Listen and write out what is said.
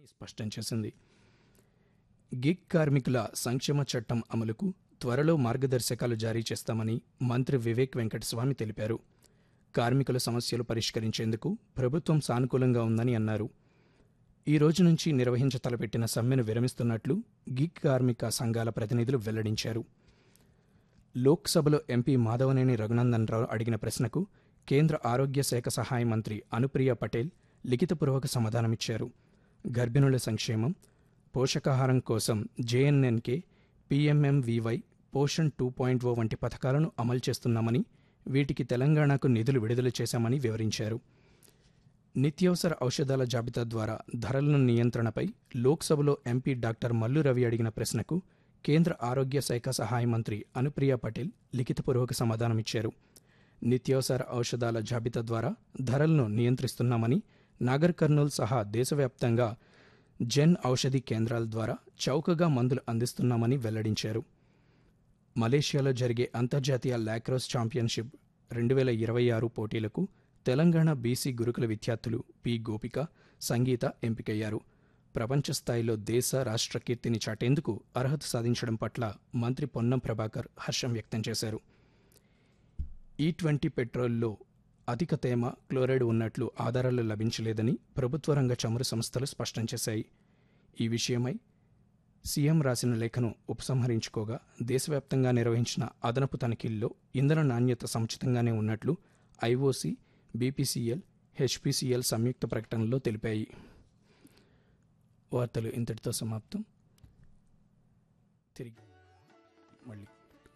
స్పష్టం చేసింది గిగ్ కార్మికుల సంక్షేమ చట్టం అమలుకు త్వరలో మార్గదర్శకాలు జారీ చేస్తామని మంత్రి వివేక్ వెంకటస్వామి తెలిపారు కార్మికుల సమస్యలు పరిష్కరించేందుకు ప్రభుత్వం సానుకూలంగా ఉందని అన్నారు ఈ రోజు నుంచి నిర్వహించ తలపెట్టిన సమ్మెను విరమిస్తున్నట్లు గిగ్ కార్మిక సంఘాల ప్రతినిధులు వెల్లడించారు లోక్సభలో ఎంపీ మాధవనేని రఘునందన్ రావు అడిగిన ప్రశ్నకు కేంద్ర ఆరోగ్య శాఖ సహాయ మంత్రి అనుప్రియ పటేల్ లిఖితపూర్వక సమాధానమిచ్చారు గర్భిణుల సంక్షేమం పోషకాహారం కోసం JNNK PMMVY Poshan two point O వంటి పథకాలను అమలు చేస్తున్నామని వీటికి తెలంగాణకు నిధులు విడుదల చేశామని వివరించారు నిత్యావసర ఔషధాల జాబితా ద్వారా ధరలను నియంత్రణపై లోక్సభలో ఎంపీ డాక్టర్ మల్లు రవి అడిగిన ప్రశ్నకు కేంద్ర ఆరోగ్య శాఖ సహాయ మంత్రి అనుప్రియ పటేల్ లిఖితపూర్వక సమాధానమిచ్చారు నిత్యావసర ఔషధాల జాబితా ద్వారా ధరలను నియంత్రిస్తున్నామని నాగర్ కర్నూల్ సహా దేశవ్యాప్తంగా జన్ ఔషధి కేంద్రాల ద్వారా చౌకగా మందులు అందిస్తున్నామని వెల్లడించారు మలేషియాలో జరిగే అంతర్జాతీయ లాక్రోస్ ఛాంపియన్షిప్ రెండు వేల ఇరవై ఆరు పోటీలకు తెలంగాణ బీసీ గురుకుల విద్యార్థులు పి గోపిక సంగీత ఎంపికయ్యారు ప్రపంచ స్థాయిలో దేశ రాష్ట్ర కీర్తిని చాటేందుకు అర్హత సాధించడం పట్ల మంత్రి పొన్నం ప్రభాకర్ హర్షం వ్యక్తం చేశారు ఈ ట్వంటీ పెట్రోల్లో అధిక తేమ క్లోరైడ్ ఉన్నట్లు ఆధారాలు లభించలేదని ప్రభుత్వ రంగ చమురు సంస్థలు స్పష్టం చేశాయి ఈ విషయమై సీఎం రాసిన లేఖను ఉపసంహరించుకోగా దేశవ్యాప్తంగా నిర్వహించిన అదనపు తనిఖీల్లో ఇంధన నాణ్యత సముచితంగానే ఉన్నట్లు ఐఓసీ బీపీసీఎల్ హెచ్పీసీఎల్ సంయుక్త ప్రకటనలో తెలిపాయి వార్తలు ఇంతటితో సమాప్తం తిరిగి